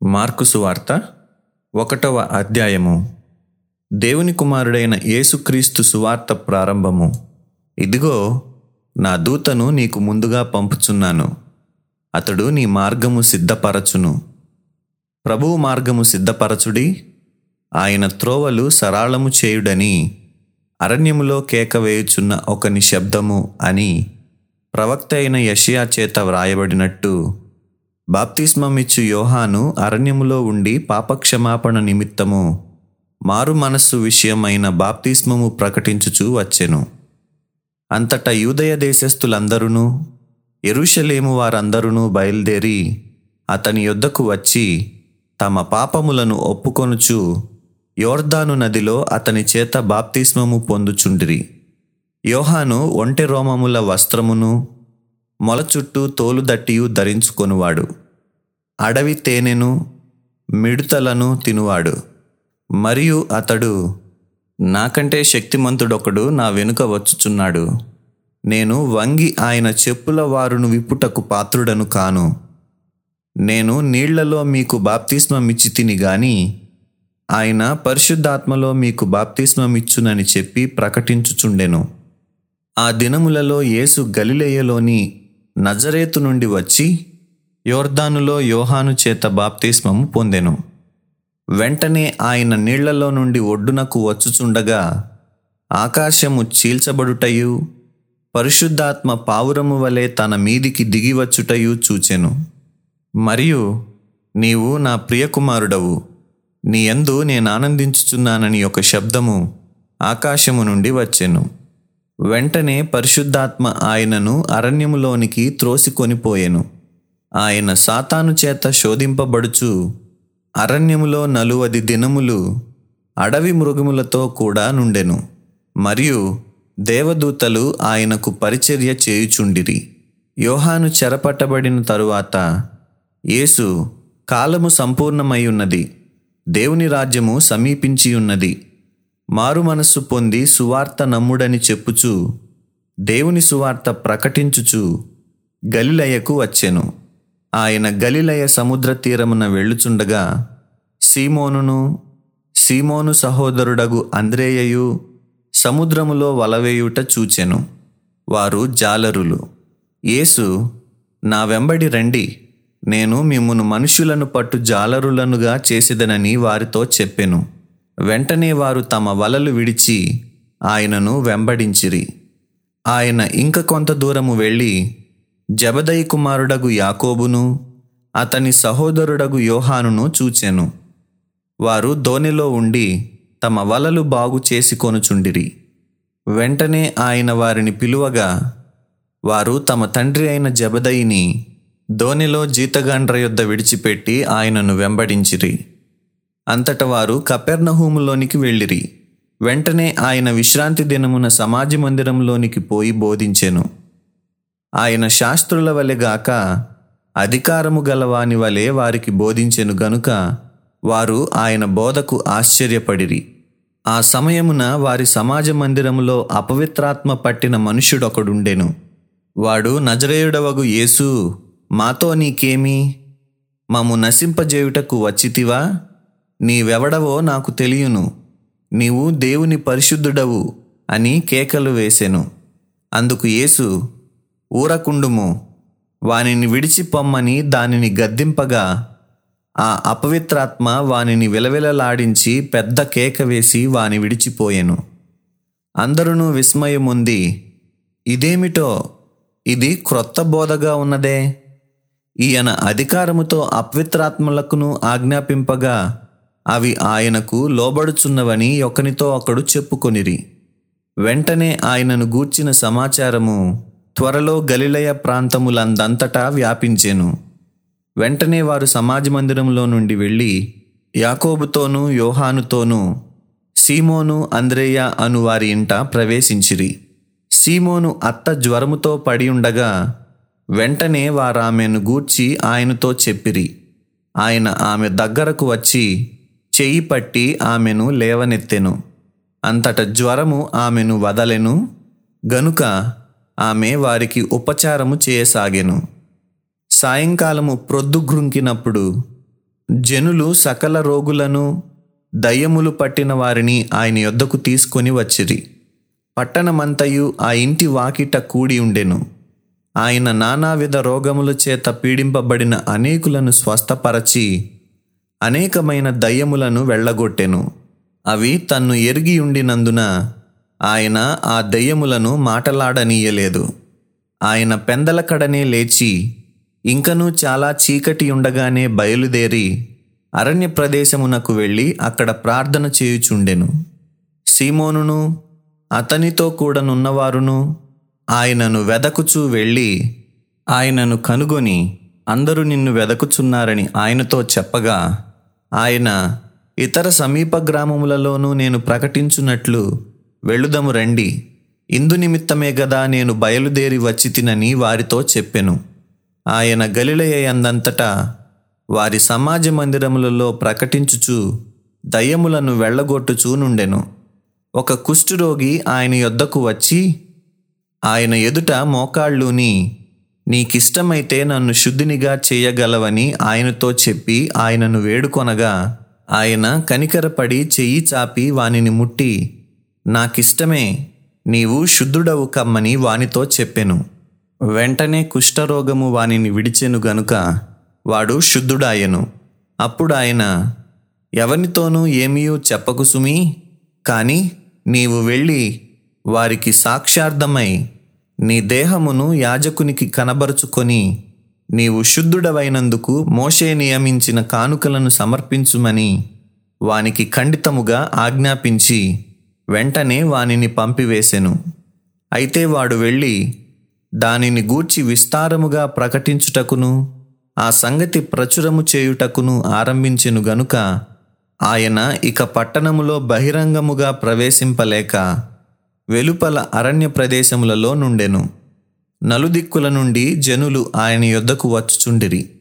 mark సువార్త ఒకటవ అధ్యాయము దేవుని కుమారుడైన యేసుక్రీస్తు సువార్త ప్రారంభము ఇదిగో నా దూతను నీకు ముందుగా పంపుచున్నాను అతడు నీ మార్గము సిద్ధపరచును ప్రభువు మార్గము సిద్ధపరచుడి ఆయన త్రోవలు సరాళము చేయుడని అరణ్యములో కేక వేయుచున్న ఒక నిశ్శబ్దము అని ప్రవక్త అయిన యషియా చేత వ్రాయబడినట్టు బాప్తిస్మమిచ్చు యోహాను అరణ్యములో ఉండి పాపక్షమాపణ నిమిత్తము మారు మనస్సు విషయమైన బాప్తిస్మము ప్రకటించుచూ వచ్చెను అంతటా యూదయ దేశస్థులందరూ ఎరుషలేము వారందరూ బయలుదేరి అతని యొద్దకు వచ్చి తమ పాపములను ఒప్పుకొనుచు యోర్దాను నదిలో అతని చేత బాప్తిస్మము పొందుచుండిరి యోహాను ఒంటె రోమముల వస్త్రమును మొల చుట్టూ తోలుదట్టియు ధరించుకొనువాడు అడవి తేనెను మిడుతలను తినువాడు మరియు అతడు నాకంటే శక్తిమంతుడొకడు నా వెనుక వచ్చుచున్నాడు నేను వంగి ఆయన చెప్పుల వారును విప్పుటకు పాత్రుడను కాను నేను నీళ్లలో మీకు బాప్తిస్మమిచ్చి తిని గాని ఆయన పరిశుద్ధాత్మలో మీకు బాప్తిస్మమిచ్చునని చెప్పి ప్రకటించుచుండెను ఆ దినములలో యేసు గలిలయలోని నజరేతు నుండి వచ్చి యోర్దానులో యోహాను చేత బాప్తిస్మము పొందెను వెంటనే ఆయన నీళ్లలో నుండి ఒడ్డునకు వచ్చుచుండగా ఆకాశము చీల్చబడుటయు పరిశుద్ధాత్మ పావురము వలె తన మీదికి దిగివచ్చుటయు చూచెను మరియు నీవు నా ప్రియకుమారుడవు నీ యందు నేను ఆనందించుచున్నానని ఒక శబ్దము ఆకాశము నుండి వచ్చెను వెంటనే పరిశుద్ధాత్మ ఆయనను అరణ్యములోనికి త్రోసికొనిపోయెను ఆయన సాతాను చేత శోధింపబడుచు అరణ్యములో నలువది దినములు అడవి మృగములతో కూడా నుండెను మరియు దేవదూతలు ఆయనకు పరిచర్య చేయుచుండిరి యోహాను చెరపట్టబడిన తరువాత యేసు కాలము సంపూర్ణమై ఉన్నది దేవుని రాజ్యము సమీపించి ఉన్నది మారు మనస్సు పొంది సువార్త నమ్ముడని చెప్పుచు దేవుని సువార్త ప్రకటించుచు గలిలయకు వచ్చెను ఆయన గలిలయ సముద్ర తీరమున వెళ్ళుచుండగా సీమోనును సీమోను సహోదరుడగు అంద్రేయయు సముద్రములో వలవేయుట చూచెను వారు జాలరులు యేసు నా వెంబడి రండి నేను మిమ్మును మనుషులను పట్టు జాలరులనుగా చేసేదనని వారితో చెప్పెను వెంటనే వారు తమ వలలు విడిచి ఆయనను వెంబడించిరి ఆయన ఇంక కొంత దూరము వెళ్ళి జబదయి కుమారుడగు యాకోబును అతని సహోదరుడగు యోహానును చూచెను వారు దోణిలో ఉండి తమ వలలు బాగు చేసుకొనుచుండిరి వెంటనే ఆయన వారిని పిలువగా వారు తమ తండ్రి అయిన జబదయిని దోణిలో జీతగాండ్ర యొద్ద విడిచిపెట్టి ఆయనను వెంబడించిరి అంతట వారు కపెర్నహూములోనికి వెళ్ళిరి వెంటనే ఆయన విశ్రాంతి దినమున సమాజ మందిరంలోనికి పోయి బోధించెను ఆయన శాస్త్రుల వలె గాక అధికారము గలవాని వలె వారికి బోధించెను గనుక వారు ఆయన బోధకు ఆశ్చర్యపడిరి ఆ సమయమున వారి సమాజ మందిరములో అపవిత్రాత్మ పట్టిన మనుష్యుడొకడుండెను వాడు నజరేయుడవగు యేసు మాతో నీకేమి మమ్ము నశింపజేయుటకు వచ్చితివా నీవెవడవో నాకు తెలియను నీవు దేవుని పరిశుద్ధుడవు అని కేకలు వేసెను అందుకు యేసు ఊరకుండుము వానిని విడిచిపొమ్మని దానిని గద్దింపగా ఆ అపవిత్రాత్మ వానిని విలవిలలాడించి పెద్ద కేక వేసి వాని విడిచిపోయెను అందరూ విస్మయముంది ఇదేమిటో ఇది క్రొత్త బోధగా ఉన్నదే ఈయన అధికారముతో అపవిత్రాత్మలకును ఆజ్ఞాపింపగా అవి ఆయనకు లోబడుచున్నవని ఒకనితో ఒకడు చెప్పుకొనిరి వెంటనే ఆయనను గూర్చిన సమాచారము త్వరలో గలిలయ ప్రాంతములందంతటా వ్యాపించెను వెంటనే వారు సమాజ మందిరంలో నుండి వెళ్ళి యాకోబుతోనూ యోహానుతోనూ సీమోను అంద్రేయ అను వారి ఇంట ప్రవేశించిరి సీమోను అత్త జ్వరముతో పడి ఉండగా వెంటనే వారామెను గూర్చి ఆయనతో చెప్పిరి ఆయన ఆమె దగ్గరకు వచ్చి చెయ్యి పట్టి ఆమెను లేవనెత్తెను అంతట జ్వరము ఆమెను వదలెను గనుక ఆమె వారికి ఉపచారము చేయసాగెను సాయంకాలము ప్రొద్దుగ్రుంకినప్పుడు జనులు సకల రోగులను దయ్యములు పట్టిన వారిని ఆయన యొద్దకు తీసుకొని వచ్చిరి పట్టణమంతయు ఆ ఇంటి వాకిట కూడి ఉండెను ఆయన నానావిధ రోగముల చేత పీడింపబడిన అనేకులను స్వస్థపరచి అనేకమైన దయ్యములను వెళ్ళగొట్టెను అవి తన్ను ఎరిగి ఉండినందున ఆయన ఆ దయ్యములను మాటలాడనీయలేదు ఆయన పెందలకడనే లేచి ఇంకనూ చాలా చీకటి ఉండగానే బయలుదేరి అరణ్య ప్రదేశమునకు వెళ్ళి అక్కడ ప్రార్థన చేయుచుండెను సీమోనును అతనితో కూడనున్నవారును ఆయనను వెదకుచూ వెళ్ళి ఆయనను కనుగొని అందరూ నిన్ను వెదకుచున్నారని ఆయనతో చెప్పగా ఆయన ఇతర సమీప గ్రామములలోనూ నేను ప్రకటించున్నట్లు వెళ్ళుదము రండి ఇందు నిమిత్తమే గదా నేను బయలుదేరి వచ్చి తినని వారితో చెప్పెను ఆయన గలిలయ యందంతటా వారి సమాజ మందిరములలో ప్రకటించుచు దయ్యములను వెళ్ళగొట్టుచూ నుండెను ఒక కుష్ఠరోగి ఆయన యొద్దకు వచ్చి ఆయన ఎదుట మోకాళ్ళుని నీకిష్టమైతే నన్ను శుద్ధినిగా చేయగలవని ఆయనతో చెప్పి ఆయనను వేడుకొనగా ఆయన కనికరపడి చెయ్యి చాపి వానిని ముట్టి నాకిష్టమే నీవు శుద్ధుడవు కమ్మని వానితో చెప్పెను వెంటనే కుష్ఠరోగము వానిని విడిచెను గనుక వాడు శుద్ధుడాయెను అప్పుడు ఆయన ఎవనితోనూ ఏమీయూ చెప్పకు సుమీ కానీ నీవు వెళ్ళి వారికి సాక్షార్థమై నీ దేహమును యాజకునికి కనబరుచుకొని నీవు శుద్ధుడవైనందుకు మోషే నియమించిన కానుకలను సమర్పించుమని వానికి ఖండితముగా ఆజ్ఞాపించి వెంటనే వానిని పంపివేశెను అయితే వాడు వెళ్ళి దానిని గూర్చి విస్తారముగా ప్రకటించుటకును ఆ సంగతి ప్రచురము చేయుటకును ఆరంభించెను గనుక ఆయన ఇక పట్టణములో బహిరంగముగా ప్రవేశింపలేక వెలుపల అరణ్య ప్రదేశములలో నుండెను నలుదిక్కుల నుండి జనులు ఆయన యొద్దకు వచ్చుచుండిరి